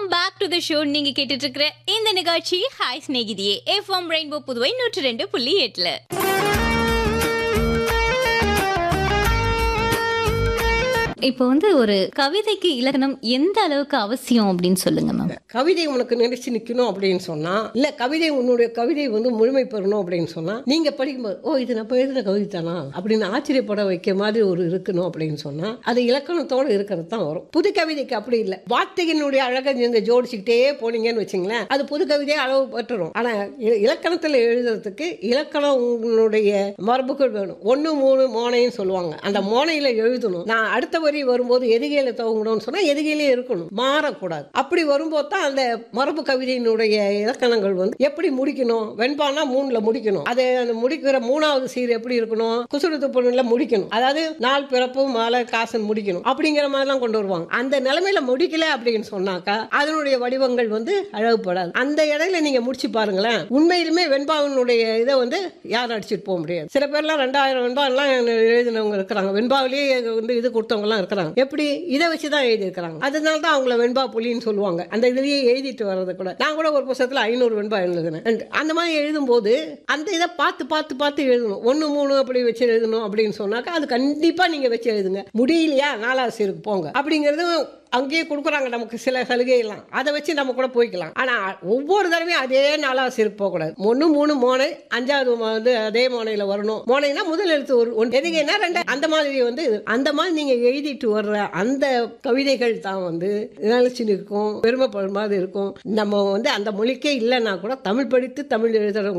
back to the show நீங்க கேட்டுட்டு இருக்கிற இந்த நிகழ்ச்சி hi Snehithiye FM rainbow Puduvai நூற்றி ரெண்டு புள்ளி எட்டுல இப்போ வந்து ஒரு கவிதைக்கு இலக்கணம் எந்த அளவுக்கு அவசியம் அப்படின்னு சொல்லுங்க மேம் கவிதை உனக்கு நினைச்சு நிக்கணும் அப்படின்னு சொன்னா இல்ல கவிதை உன்னுடைய கவிதை வந்து முழுமை பெறணும் அப்படின்னு சொன்னா நீங்க படிக்கும்போது ஓ இது நம்ம எழுதின கவிதை தானா அப்படின்னு ஆச்சரியப்பட வைக்க மாதிரி ஒரு இருக்கணும் அப்படின்னு சொன்னா அது இலக்கணத்தோட இருக்கிறது தான் வரும் புது கவிதைக்கு அப்படி இல்லை வார்த்தையினுடைய அழகை நீங்க ஜோடிச்சுக்கிட்டே போனீங்கன்னு வச்சுங்களேன் அது புது கவிதையை அளவு பட்டுரும் ஆனா இ- இலக்கணத்துல எழுதுறதுக்கு இலக்கணம் உன்னுடைய மரபுகள் வேணும் ஒண்ணு மூணு மோனைன்னு சொல்லுவாங்க அந்த மோனையில எழுதணும் நான் அடுத்த வரி வரும்போது எதுகையில துவங்கணும்னு சொன்னா எதுகையிலே இருக்கணும் மாறக்கூடாது அப்படி வரும்போது தான் அந்த மரபு கவிதையினுடைய இலக்கணங்கள் வந்து எப்படி முடிக்கணும் வெண்பானா மூணுல முடிக்கணும் அது அந்த முடிக்கிற மூணாவது சீர் எப்படி இருக்கணும் குசுறு துப்புல முடிக்கணும் அதாவது நாள் பிறப்பு மாலை காசன் முடிக்கணும் அப்படிங்கிற மாதிரிலாம் கொண்டு வருவாங்க அந்த நிலைமையில முடிக்கல அப்படின்னு சொன்னாக்கா அதனுடைய வடிவங்கள் வந்து அழகுப்படாது அந்த இடையில நீங்க முடிச்சு பாருங்களேன் உண்மையிலுமே வெண்பாவினுடைய இதை வந்து யாரும் அடிச்சுட்டு போக முடியாது சில பேர்லாம் ரெண்டாயிரம் வெண்பாவெல்லாம் எழுதினவங்க இருக்கிறாங்க வெண்பாவிலேயே வந்து இது கொடுத்தவங்க எல்லாம் இருக்கிறாங்க எப்படி இதை வச்சு தான் எழுதியிருக்கிறாங்க அதனால தான் அவங்கள வெண்பா புலின்னு சொல்லுவாங்க அந்த இதுலயே எழுதிட்டு வர்றது கூட நான் கூட ஒரு புத்தகத்துல ஐநூறு வெண்பா எழுதுனேன் And அந்த மாதிரி எழுதும்போது அந்த இதை பார்த்து பார்த்து பார்த்து எழுதணும் ஒன்று மூணு அப்படி வச்சு எழுதணும் அப்படின்னு சொன்னாக்கா அது கண்டிப்பா நீங்க வச்சு எழுதுங்க முடியலையா நாலாவது சீருக்கு போங்க அப்படிங்கிறது அங்கேயே கொடுக்குறாங்க நமக்கு சில சலுகையெல்லாம் அதை வச்சு நம்ம கூட போய்க்கலாம் ஆனா ஒவ்வொரு தடவையும் அதே நாலாவது சீருக்கு போகக்கூடாது ஒன்று மூணு மோனை அஞ்சாவது மோ- வந்து அதே மோனையில வரணும் மோனைனா முதல் எழுத்து ஒரு ஒன்று எதுகைனா ரெண்டு அந்த மாதிரி வந்து அந்த மாதிரி நீங்க எழுதிட்டு வர்ற அந்த கவிதைகள் தான் வந்து நினைச்சு நிற்கும் பெருமைப்படுற மாதிரி இருக்கும் நம்ம வந்து அந்த மொழிக்கே இல்லைன்னா கூட தமிழ் படித்து தமிழ் எழுதுறவங்க